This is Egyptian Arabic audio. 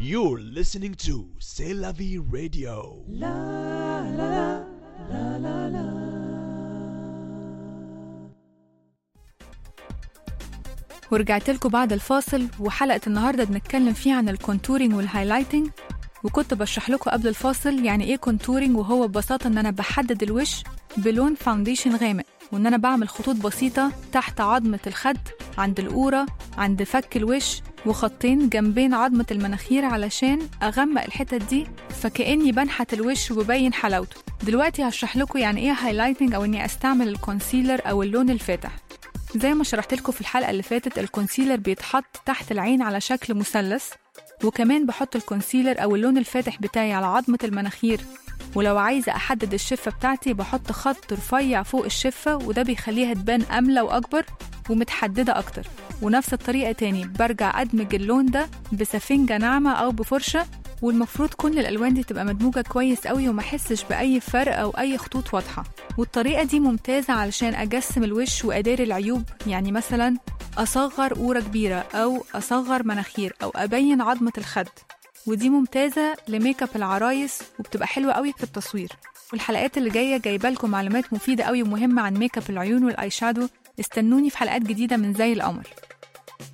You're listening to C'est la vie radio. ورجعت لكم بعد الفاصل وحلقة النهاردة بنتكلم فيها عن الكونتورينج والهايلايتنج وكنت بشرح لكم قبل الفاصل يعني ايه كونتورينج وهو ببساطة ان انا بحدد الوش بلون فاونديشن غامق وان انا بعمل خطوط بسيطة تحت عظمة الخد عند القورة عند فك الوش وخطين جنبين عظمة المناخير علشان أغمق الحتت دي فكأني بنحت الوش وببين حلاوته دلوقتي هشرح لكم يعني ايه هايلايتنج او اني استعمل الكونسيلر او اللون الفاتح زي ما شرحت لكم في الحلقة اللي فاتت الكونسيلر بيتحط تحت العين على شكل مثلث وكمان بحط الكونسيلر أو اللون الفاتح بتاعي على عظمة المناخير ولو عايزة أحدد الشفة بتاعتي بحط خط رفيع فوق الشفة وده بيخليها تبان أملى وأكبر ومتحددة أكتر ونفس الطريقة تاني برجع أدمج اللون ده بسفنجة ناعمة أو بفرشة والمفروض كل الالوان دي تبقى مدموجه كويس قوي وما احسش باي فرق او اي خطوط واضحه والطريقه دي ممتازه علشان اجسم الوش واداري العيوب يعني مثلا اصغر قوره كبيره او اصغر مناخير او ابين عظمه الخد ودي ممتازه لميك اب العرايس وبتبقى حلوه قوي في التصوير والحلقات اللي جايه جايبه لكم معلومات مفيده قوي ومهمه عن ميك اب العيون والاي شادو استنوني في حلقات جديده من زي القمر